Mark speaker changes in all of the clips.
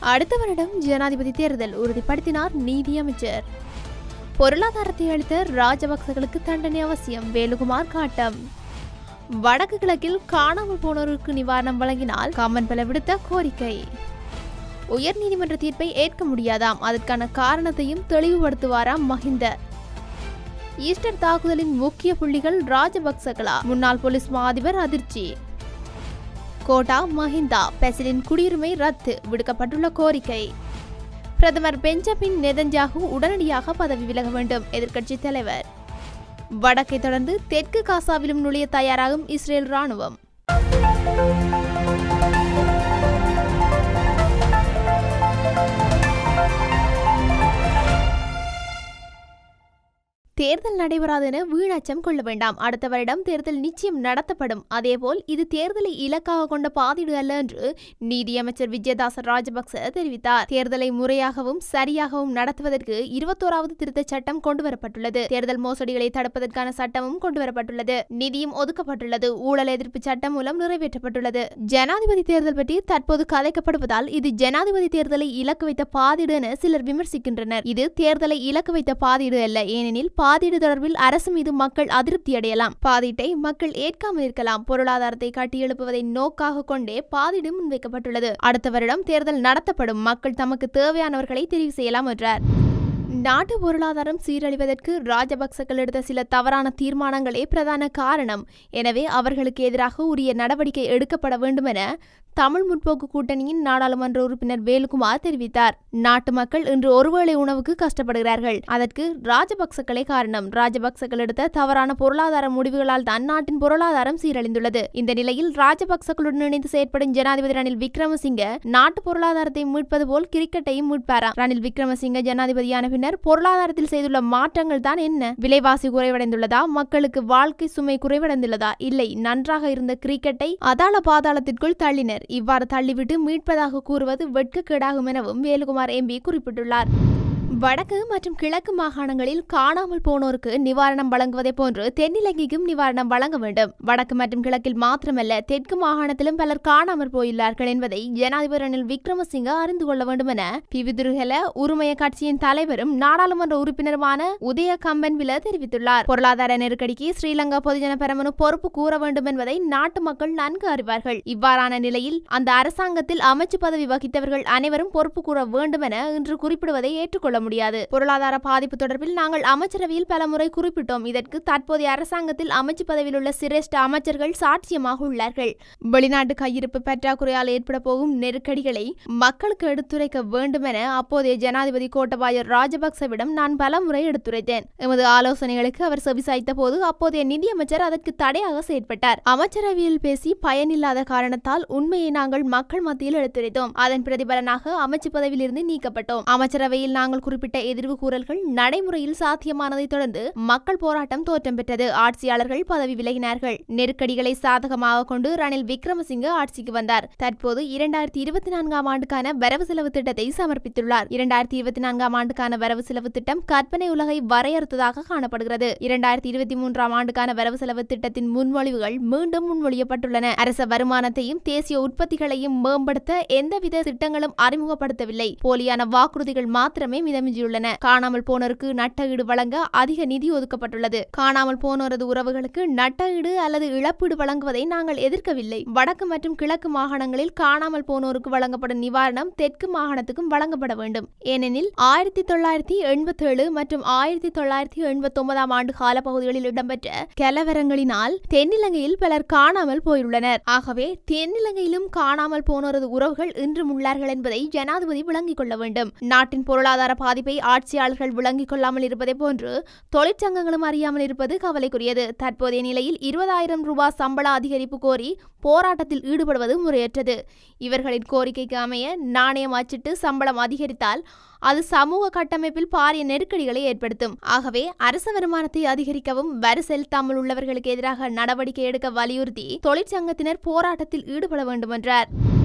Speaker 1: அடுத்த வருடம் ஜனாதிபதி தேர்தல் உறுதிப்படுத்தினார் நீதியமைச்சர் பொருளாதாரத்தை அளித்த ராஜபக்சகளுக்கு தண்டனை அவசியம் வேலுகுமார் காட்டம் வடக்கு கிழக்கில் காணாமல் போனோருக்கு நிவாரணம் வழங்கினால் காமன் பல விடுத்த கோரிக்கை உயர்நீதிமன்ற தீர்ப்பை ஏற்க முடியாதாம் அதற்கான காரணத்தையும் தெளிவுபடுத்துவாராம் மஹிந்த ஈஸ்டர் தாக்குதலின் முக்கிய புள்ளிகள் ராஜபக்சகளா முன்னாள் போலீஸ் மா அதிபர் அதிர்ச்சி கோட்டா மஹிந்தா பெசலின் குடியுரிமை ரத்து விடுக்கப்பட்டுள்ள கோரிக்கை பிரதமர் பெஞ்சமின் நெதன்ஜாகு உடனடியாக பதவி விலக வேண்டும் எதிர்க்கட்சி தலைவர் வடக்கை தொடர்ந்து தெற்கு காசாவிலும் நுழைய தயாராகும் இஸ்ரேல் ராணுவம் தேர்தல் நடைபெறாது என வீணச்சம் கொள்ள வேண்டாம் அடுத்த வருடம் தேர்தல் நிச்சயம் நடத்தப்படும் அதேபோல் இது தேர்தலை இலக்காக கொண்ட பாதிடு அல்ல என்று நீதியமைச்சர் விஜயதாச ராஜபக்ச தெரிவித்தார் தேர்தலை முறையாகவும் சரியாகவும் நடத்துவதற்கு இருபத்தோராவது திருத்தச் சட்டம் கொண்டுவரப்பட்டுள்ளது தேர்தல் மோசடிகளை தடுப்பதற்கான சட்டமும் கொண்டுவரப்பட்டுள்ளது நிதியும் ஒதுக்கப்பட்டுள்ளது ஊழல் எதிர்ப்பு சட்டம் மூலம் நிறைவேற்றப்பட்டுள்ளது ஜனாதிபதி தேர்தல் பற்றி தற்போது கதைக்கப்படுவதால் இது ஜனாதிபதி தேர்தலை இலக்கு வைத்த பாதிடு என சிலர் விமர்சிக்கின்றனர் இது தேர்தலை இலக்கு வைத்த பாதிடு அல்ல ஏனெனில் பாதீடு தொடர்பில் அரசு மீது மக்கள் அதிருப்தி அடையலாம் பாதீட்டை மக்கள் ஏற்காமல் இருக்கலாம் பொருளாதாரத்தை கட்டியெழுப்புவதை நோக்காக கொண்டே பாதீடு முன்வைக்கப்பட்டுள்ளது அடுத்த வருடம் தேர்தல் நடத்தப்படும் மக்கள் தமக்கு தேவையானவர்களை தெரிவு செய்யலாம் என்றார் நாட்டு பொருளாதாரம் சீரழிவதற்கு ராஜபக்சக்கள் எடுத்த சில தவறான தீர்மானங்களே பிரதான காரணம் எனவே அவர்களுக்கு எதிராக உரிய நடவடிக்கை எடுக்கப்பட வேண்டும் என தமிழ் முற்போக்கு கூட்டணியின் நாடாளுமன்ற உறுப்பினர் வேலுகுமார் தெரிவித்தார் நாட்டு மக்கள் இன்று ஒருவேளை உணவுக்கு கஷ்டப்படுகிறார்கள் அதற்கு ராஜபக்சக்களே காரணம் ராஜபக்சக்கள் எடுத்த தவறான பொருளாதார முடிவுகளால் தான் நாட்டின் பொருளாதாரம் சீரழிந்துள்ளது இந்த நிலையில் ராஜபக்சக்களுடன் இணைந்து செயற்படும் ஜனாதிபதி ரணில் விக்ரமசிங்க நாட்டு பொருளாதாரத்தை மீட்பது போல் கிரிக்கெட்டையும் மீட்பாராம் ரணில் விக்ரமசிங்க ஜனாதிபதியான பின்னர் பொருளாதாரத்தில் செய்துள்ள மாற்றங்கள் தான் என்ன விலைவாசி குறைவடைந்துள்ளதா மக்களுக்கு வாழ்க்கை சுமை குறைவடைந்துள்ளதா இல்லை நன்றாக இருந்த கிரிக்கெட்டை அதாள பாதாளத்திற்குள் தள்ளினர் இவ்வாறு தள்ளிவிட்டு மீட்பதாக கூறுவது வெட்கக்கேடாகும் எனவும் வேலுகுமார் எம்பி குறிப்பிட்டுள்ளார் வடக்கு மற்றும் கிழக்கு மாகாணங்களில் காணாமல் போனோருக்கு நிவாரணம் வழங்குவதை போன்று தென்னிலங்கைக்கும் நிவாரணம் வழங்க வேண்டும் வடக்கு மற்றும் கிழக்கில் மாத்திரமல்ல தெற்கு மாகாணத்திலும் பலர் காணாமல் போயுள்ளார்கள் என்பதை ஜனாதிபதி ரணில் விக்ரமசிங்க அறிந்து கொள்ள வேண்டும் என பிவிதுருகல உரிமைய கட்சியின் தலைவரும் நாடாளுமன்ற உறுப்பினருமான உதய கம்பன்வில தெரிவித்துள்ளார் பொருளாதார நெருக்கடிக்கு ஸ்ரீலங்கா பொதுஜன பெரமுன பொறுப்பு கூற வேண்டும் என்பதை நாட்டு மக்கள் நன்கு அறிவார்கள் இவ்வாறான நிலையில் அந்த அரசாங்கத்தில் அமைச்சு பதவி வகித்தவர்கள் அனைவரும் பொறுப்பு கூற வேண்டும் என இன்று குறிப்பிடுவதை ஏற்றுக்கொள்ள முடியாது பொருளாதார பாதிப்பு தொடர்பில் நாங்கள் அமைச்சரவையில் பல முறை குறிப்பிட்டோம் இதற்கு தற்போதைய அரசாங்கத்தில் அமைச்சு பதவியில் உள்ள சிரேஷ்ட அமைச்சர்கள் சாட்சியமாக உள்ளார்கள் வெளிநாட்டு கையிருப்பு பற்றாக்குறையால் ஏற்பட போகும் நெருக்கடிகளை மக்களுக்கு எடுத்துரைக்க வேண்டும் என அப்போதைய ஜனாதிபதி கோட்டபாய ராஜபக்சவிடம் நான் பல முறை எடுத்துரைத்தேன் எமது ஆலோசனைகளுக்கு அவர் செவிசாய்த்த போது அப்போதைய நிதியமைச்சர் அதற்கு தடையாக செயற்பட்டார் அமைச்சரவையில் பேசி பயனில்லாத காரணத்தால் உண்மையை நாங்கள் மக்கள் மத்தியில் எடுத்துரைத்தோம் அதன் பிரதிபலனாக அமைச்சு பதவியிலிருந்து நீக்கப்பட்டோம் அமைச்சரவையில் நாங்கள் குறிப்பிட்ட எதிர்வு கூறல்கள் நடைமுறையில் சாத்தியமானதை தொடர்ந்து மக்கள் போராட்டம் தோற்றம் பெற்றது ஆட்சியாளர்கள் பதவி விலகினார்கள் நெருக்கடிகளை சாதகமாக கொண்டு ரணில் விக்ரமசிங்க ஆட்சிக்கு வந்தார் தற்போது இரண்டாயிரத்தி இருபத்தி நான்காம் ஆண்டுக்கான வரவு செலவு திட்டத்தை சமர்ப்பித்துள்ளார் இரண்டாயிரத்தி இருபத்தி நான்காம் ஆண்டுக்கான வரவு செலவு திட்டம் கற்பனை உலகை வரையறுத்ததாக காணப்படுகிறது இரண்டாயிரத்தி இருபத்தி மூன்றாம் ஆண்டுக்கான வரவு செலவு திட்டத்தின் முன்மொழிவுகள் மீண்டும் முன்மொழியப்பட்டுள்ளன அரச வருமானத்தையும் தேசிய உற்பத்திகளையும் மேம்படுத்த எந்தவித திட்டங்களும் அறிமுகப்படுத்தவில்லை போலியான வாக்குறுதிகள் மாத்திரமே மிதமிஞ்சியுள்ளன காணாமல் போனோருக்கு நட்ட ஈடு வழங்க அதிக நிதி ஒதுக்கப்பட்டுள்ளது காணாமல் போனோரது உறவுகளுக்கு நட்ட ஈடு அல்லது இழப்பீடு வழங்குவதை நாங்கள் எதிர்க்கவில்லை வடக்கு மற்றும் கிழக்கு மாகாணங்களில் காணாமல் போனோருக்கு வழங்கப்படும் நிவாரணம் தெற்கு மாகாணத்துக்கும் வழங்கப்பட வேண்டும் ஏனெனில் ஆயிரத்தி தொள்ளாயிரத்தி எண்பத்தி ஏழு மற்றும் ஆயிரத்தி தொள்ளாயிரத்தி எண்பத்தி ஒன்பதாம் ஆண்டு காலப்பகுதிகளில் இடம்பெற்ற கலவரங்களினால் தென்னிலங்கையில் பலர் காணாமல் போயுள்ளனர் ஆகவே தென்னிலங்கையிலும் காணாமல் போனோரது உறவுகள் இன்றும் உள்ளார்கள் என்பதை ஜனாதிபதி விளங்கிக் கொள்ள வேண்டும் நாட்டின் பொருளாதார பாதிப்பை ஆட்சியாளர்கள் விளங்கிக் கொள்ளாமல் இருப்பதை போன்று தொழிற்சங்கங்களும் அறியாமல் இருப்பது கவலைக்குரியது தற்போதைய நிலையில் இருபதாயிரம் ரூபாய் சம்பள அதிகரிப்பு கோரி போராட்டத்தில் ஈடுபடுவது முறையற்றது இவர்களின் கோரிக்கைக்கு அமைய நாணயம் அச்சிட்டு சம்பளம் அதிகரித்தால் அது சமூக கட்டமைப்பில் பாரிய நெருக்கடிகளை ஏற்படுத்தும் ஆகவே அரச வருமானத்தை அதிகரிக்கவும் வரி செலுத்தாமல் உள்ளவர்களுக்கு எதிராக நடவடிக்கை எடுக்க வலியுறுத்தி தொழிற்சங்கத்தினர் போராட்டத்தில் ஈடுபட வேண்டும் என்றார்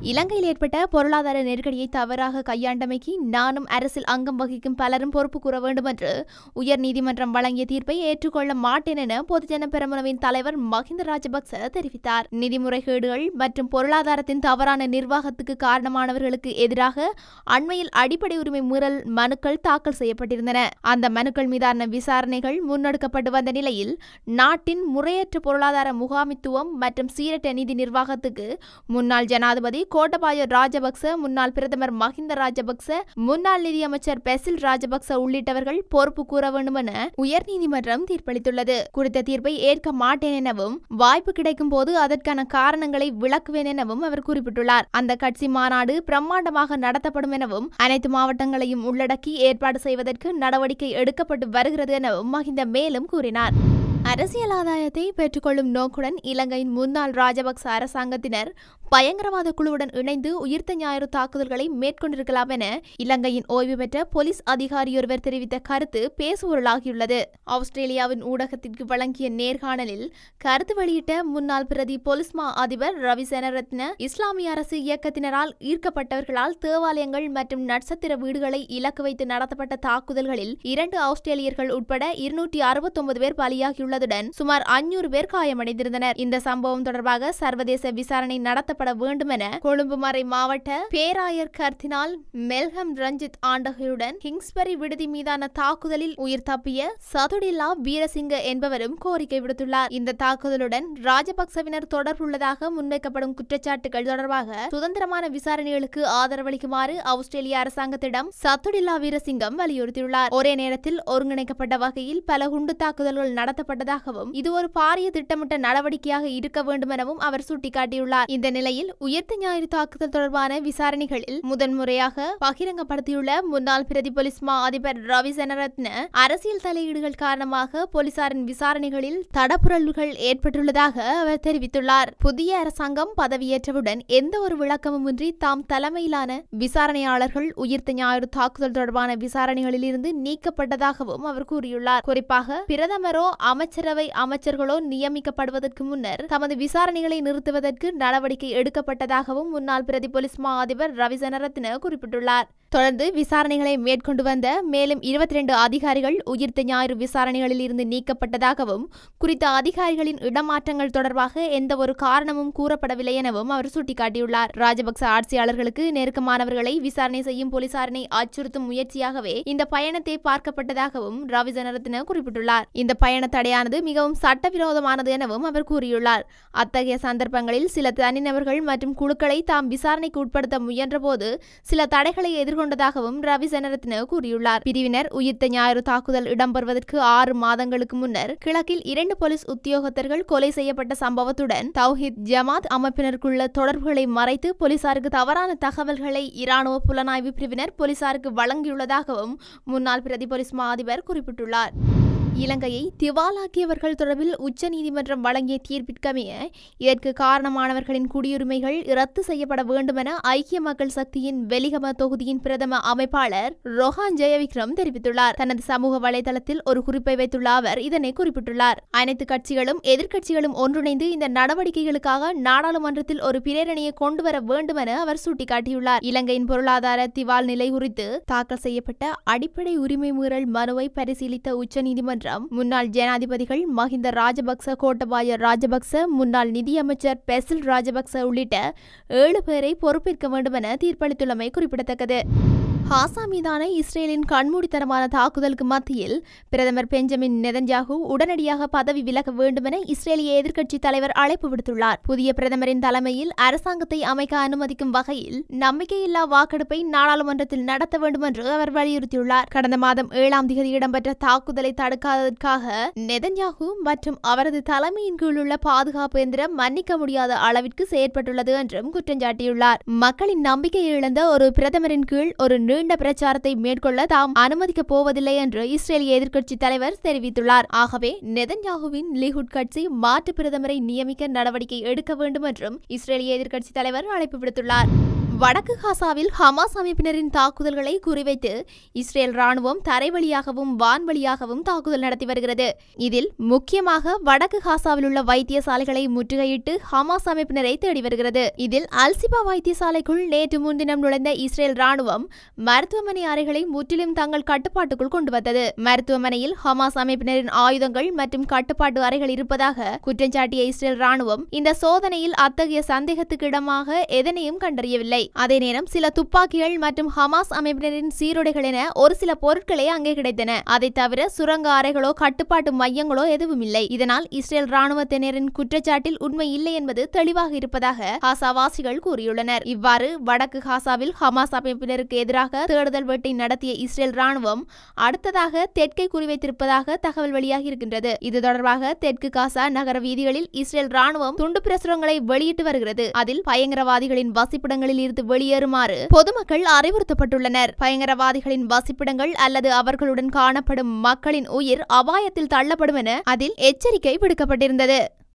Speaker 1: இலங்கையில் ஏற்பட்ட பொருளாதார நெருக்கடியை தவறாக கையாண்டமைக்கு நானும் அரசில் அங்கம் வகிக்கும் பலரும் பொறுப்பு கூற வேண்டும் என்று உயர்நீதிமன்றம் வழங்கிய தீர்ப்பை ஏற்றுக்கொள்ள மாட்டேன் என பொதுஜன பெரமுனவின் தலைவர் மஹிந்த ராஜபக்ச தெரிவித்தார் நிதி முறைகேடுகள் மற்றும் பொருளாதாரத்தின் தவறான நிர்வாகத்துக்கு காரணமானவர்களுக்கு எதிராக அண்மையில் அடிப்படை உரிமை மீறல் மனுக்கள் தாக்கல் செய்யப்பட்டிருந்தன அந்த மனுக்கள் மீதான விசாரணைகள் முன்னெடுக்கப்பட்டு வந்த நிலையில் நாட்டின் முறையற்ற பொருளாதார முகாமித்துவம் மற்றும் சீரற்ற நிதி நிர்வாகத்துக்கு முன்னாள் ஜனாதிபதி கோட்டபாய ராஜபக்ச முன்னாள் பிரதமர் மஹிந்த ராஜபக்ச முன்னாள் நிதியமைச்சர் பெசில் ராஜபக்ச உள்ளிட்டவர்கள் பொறுப்பு கூற வேண்டும் என உயர்நீதிமன்றம் தீர்ப்பளித்துள்ளது குறித்த தீர்ப்பை ஏற்க மாட்டேன் எனவும் வாய்ப்பு கிடைக்கும் போது அதற்கான காரணங்களை விளக்குவேன் எனவும் அவர் குறிப்பிட்டுள்ளார் அந்த கட்சி மாநாடு பிரம்மாண்டமாக நடத்தப்படும் எனவும் அனைத்து மாவட்டங்களையும் உள்ளடக்கி ஏற்பாடு செய்வதற்கு நடவடிக்கை எடுக்கப்பட்டு வருகிறது எனவும் மஹிந்த மேலும் கூறினார் அரசியல் ஆதாயத்தை பெற்றுக்கொள்ளும் நோக்குடன் இலங்கையின் முன்னாள் ராஜபக்ச அரசாங்கத்தினர் பயங்கரவாத குழுவுடன் இணைந்து உயிர்த்த ஞாயிறு தாக்குதல்களை மேற்கொண்டிருக்கலாம் என இலங்கையின் ஓய்வு பெற்ற போலீஸ் அதிகாரியொருவர் தெரிவித்த கருத்து பேசுபொருளாகியுள்ளது ஆஸ்திரேலியாவின் ஊடகத்திற்கு வழங்கிய நேர்காணலில் கருத்து வெளியிட்ட முன்னாள் பிரதி போலீஸ் மா அதிபர் ரவி செனரத்ன இஸ்லாமிய அரசு இயக்கத்தினரால் ஈர்க்கப்பட்டவர்களால் தேவாலயங்கள் மற்றும் நட்சத்திர வீடுகளை இலக்கு வைத்து நடத்தப்பட்ட தாக்குதல்களில் இரண்டு ஆஸ்திரேலியர்கள் உட்பட இருநூற்றி அறுபத்தொன்பது பேர் பலியாகியுள்ளதுடன் சுமார் அஞ்சூறு பேர் காயமடைந்திருந்தனர் இந்த சம்பவம் தொடர்பாக சர்வதேச விசாரணை நடத்தப்பட வேண்டும் என கொழும்பு மறை மாவட்ட பேராயர் கர்தினால் மெல்கம் ரஞ்சித் ஆண்டகையுடன் கிங்ஸ்பரி விடுதி மீதான தாக்குதலில் உயிர் தப்பிய சதுடில்லா வீரசிங்க என்பவரும் கோரிக்கை விடுத்துள்ளார் இந்த தாக்குதலுடன் ராஜபக்சவினர் தொடர்புள்ளதாக முன்வைக்கப்படும் குற்றச்சாட்டுகள் தொடர்பாக சுதந்திரமான விசாரணைகளுக்கு ஆதரவளிக்குமாறு ஆஸ்திரேலிய அரசாங்கத்திடம் சத்துடில்லா வீரசிங்கம் வலியுறுத்தியுள்ளார் ஒரே நேரத்தில் ஒருங்கிணைக்கப்பட்ட வகையில் பல குண்டு தாக்குதல்கள் நடத்தப்பட்டதாகவும் இது ஒரு பாரிய திட்டமிட்ட நடவடிக்கையாக இருக்க வேண்டும் எனவும் அவர் சுட்டிக்காட்டியுள்ளார் இந்த நிலையில் உயர்த்த ஞாயிறு தாக்குதல் தொடர்பான விசாரணைகளில் முதன்முறையாக பகிரங்கப்படுத்தியுள்ள முன்னாள் பிரதி போலீஸ் மா அதிபர் ரவி செனரத்ன அரசியல் தலையீடுகள் காரணமாக போலீசாரின் விசாரணைகளில் தடப்புரல்கள் ஏற்பட்டுள்ளதாக அவர் தெரிவித்துள்ளார் புதிய அரசாங்கம் பதவியேற்றவுடன் எந்த ஒரு விளக்கமும் இன்றி தாம் தலைமையிலான விசாரணையாளர்கள் உயிர்த்த ஞாயிறு தாக்குதல் தொடர்பான விசாரணைகளில் இருந்து நீக்கப்பட்டதாகவும் அவர் கூறியுள்ளார் குறிப்பாக பிரதமரோ அமைச்சரவை அமைச்சர்களோ நியமிக்கப்படுவதற்கு முன்னர் தமது விசாரணைகளை நிறுத்துவதற்கு நடவடிக்கை எடுக்கப்பட்டதாகவும் முன்னாள் பிரதி போலீஸ் மா அதிபர் ரவி செனரத்ன குறிப்பிட்டுள்ளார் தொடர்ந்து விசாரணைகளை மேற்கொண்டு வந்த மேலும் இருபத்தி ரெண்டு அதிகாரிகள் உயிர்த்த ஞாயிறு விசாரணைகளில் இருந்து நீக்கப்பட்டதாகவும் குறித்த அதிகாரிகளின் இடமாற்றங்கள் தொடர்பாக எந்த ஒரு காரணமும் கூறப்படவில்லை எனவும் அவர் சுட்டிக்காட்டியுள்ளார் ராஜபக்ச ஆட்சியாளர்களுக்கு நெருக்கமானவர்களை விசாரணை செய்யும் போலீசாரினை அச்சுறுத்தும் முயற்சியாகவே இந்த பயணத்தை பார்க்கப்பட்டதாகவும் ரவி ஜனரத்ன குறிப்பிட்டுள்ளார் இந்த பயண தடையானது மிகவும் சட்டவிரோதமானது எனவும் அவர் கூறியுள்ளார் அத்தகைய சந்தர்ப்பங்களில் சில தனிநபர்கள் மற்றும் குழுக்களை தாம் விசாரணைக்கு உட்படுத்த முயன்றபோது சில தடைகளை எதிர்கொண்டதாகவும் ரவி செனரத்ன கூறியுள்ளார் பிரிவினர் உயிர்த்த ஞாயிறு தாக்குதல் இடம்பெறுவதற்கு ஆறு மாதங்களுக்கு முன்னர் கிழக்கில் இரண்டு போலீஸ் உத்தியோகத்தர்கள் கொலை செய்யப்பட்ட சம்பவத்துடன் தௌஹித் ஜமாத் அமைப்பினருக்குள்ள தொடர்புகளை மறைத்து போலீசாருக்கு தவறான தகவல்களை இராணுவ புலனாய்வு பிரிவினர் போலீசாருக்கு வழங்கியுள்ளதாகவும் முன்னாள் பிரதி போலீஸ் மா அதிபர் குறிப்பிட்டுள்ளார் இலங்கையை திவாலாக்கியவர்கள் தொடர்பில் உச்சநீதிமன்றம் வழங்கிய தீர்ப்பிற்கமைய இதற்கு காரணமானவர்களின் குடியுரிமைகள் ரத்து செய்யப்பட வேண்டுமென ஐக்கிய மக்கள் சக்தியின் வெலிகம தொகுதியின் பிரதம அமைப்பாளர் ரொஹான் ஜெயவிக்ரம் தெரிவித்துள்ளார் தனது சமூக வலைதளத்தில் ஒரு குறிப்பை வைத்துள்ள அவர் இதனை குறிப்பிட்டுள்ளார் அனைத்து கட்சிகளும் எதிர்க்கட்சிகளும் ஒன்றிணைந்து இந்த நடவடிக்கைகளுக்காக நாடாளுமன்றத்தில் ஒரு பிரேரணையை கொண்டுவர வேண்டுமென அவர் சுட்டிக்காட்டியுள்ளார் இலங்கையின் பொருளாதார திவால் நிலை குறித்து தாக்கல் செய்யப்பட்ட அடிப்படை உரிமை மீறல் மனுவை பரிசீலித்த உச்சநீதிமன்றம் முன்னாள் ஜனாதிபதிகள் மஹிந்த ராஜபக்ச கோட்டபாய ராஜபக்ச முன்னாள் நிதியமைச்சர் பெசில் ராஜபக்ச உள்ளிட்ட ஏழு பேரை பொறுப்பேற்க வேண்டும் என தீர்ப்பளித்துள்ளமை குறிப்பிடத்தக்கது ஹாசா மீதான இஸ்ரேலின் கண்மூடித்தனமான தாக்குதலுக்கு மத்தியில் பிரதமர் பெஞ்சமின் நெதன்யாகு உடனடியாக பதவி விலக வேண்டுமென இஸ்ரேலிய எதிர்க்கட்சி தலைவர் அழைப்பு விடுத்துள்ளார் புதிய பிரதமரின் தலைமையில் அரசாங்கத்தை அமைக்க அனுமதிக்கும் வகையில் நம்பிக்கையில்லா வாக்கெடுப்பை நாடாளுமன்றத்தில் நடத்த வேண்டும் என்று அவர் வலியுறுத்தியுள்ளார் கடந்த மாதம் ஏழாம் தேதி இடம்பெற்ற தாக்குதலை தடுக்காததற்காக நெதன்யாகு மற்றும் அவரது தலைமையின் கீழ் உள்ள பாதுகாப்பு எந்திரம் மன்னிக்க முடியாத அளவிற்கு செயற்பட்டுள்ளது என்றும் குற்றம் சாட்டியுள்ளார் மக்களின் நம்பிக்கையை இழந்த ஒரு பிரதமரின் கீழ் ஒரு நீண்ட பிரச்சாரத்தை மேற்கொள்ள தாம் அனுமதிக்கப் போவதில்லை என்று இஸ்ரேலிய எதிர்க்கட்சி தலைவர் தெரிவித்துள்ளார் ஆகவே நெதன்யாகுவின் லிகுட் கட்சி மாற்று பிரதமரை நியமிக்க நடவடிக்கை எடுக்க வேண்டும் என்றும் இஸ்ரேலிய எதிர்க்கட்சி தலைவர் அழைப்பு விடுத்துள்ளார் வடக்கு காசாவில் ஹமாஸ் அமைப்பினரின் தாக்குதல்களை குறிவைத்து இஸ்ரேல் ராணுவம் தரைவழியாகவும் வான்வழியாகவும் தாக்குதல் நடத்தி வருகிறது இதில் முக்கியமாக வடக்கு காசாவில் உள்ள வைத்தியசாலைகளை முற்றுகையிட்டு ஹமாஸ் அமைப்பினரை தேடி வருகிறது இதில் அல்சிபா வைத்தியசாலைக்குள் நேற்று முன்தினம் நுழைந்த இஸ்ரேல் ராணுவம் மருத்துவமனை அறைகளை முற்றிலும் தங்கள் கட்டுப்பாட்டுக்குள் கொண்டு வந்தது மருத்துவமனையில் ஹமாஸ் அமைப்பினரின் ஆயுதங்கள் மற்றும் கட்டுப்பாட்டு அறைகள் இருப்பதாக குற்றஞ்சாட்டிய இஸ்ரேல் ராணுவம் இந்த சோதனையில் அத்தகைய சந்தேகத்துக்கு இடமாக எதனையும் கண்டறியவில்லை அதே நேரம் சில துப்பாக்கிகள் மற்றும் ஹமாஸ் அமைப்பினரின் சீருடைகள் என ஒரு சில பொருட்களே அங்கே கிடைத்தன அதை தவிர சுரங்க அறைகளோ கட்டுப்பாட்டு மையங்களோ எதுவும் இல்லை இதனால் இஸ்ரேல் ராணுவத்தினரின் குற்றச்சாட்டில் உண்மை இல்லை என்பது தெளிவாக இருப்பதாக ஹாசாவாசிகள் கூறியுள்ளனர் இவ்வாறு வடக்கு ஹாசாவில் ஹமாஸ் அமைப்பினருக்கு எதிராக தேடுதல் வேட்டை நடத்திய இஸ்ரேல் ராணுவம் அடுத்ததாக தெற்கை குறிவைத்திருப்பதாக தகவல் வெளியாகி இருக்கின்றது இது தொடர்பாக தெற்கு காசா நகர வீதிகளில் இஸ்ரேல் ராணுவம் துண்டு பிரசுரங்களை வெளியிட்டு வருகிறது அதில் பயங்கரவாதிகளின் வசிப்பிடங்களில் இருந்து வெளியேறுமாறு பொதுமக்கள் அறிவுறுத்தப்பட்டுள்ளனர் பயங்கரவாதிகளின் வசிப்பிடங்கள் அல்லது அவர்களுடன் காணப்படும் மக்களின் உயிர் அபாயத்தில் தள்ளப்படும் என அதில் எச்சரிக்கை விடுக்கப்பட்டிருந்தது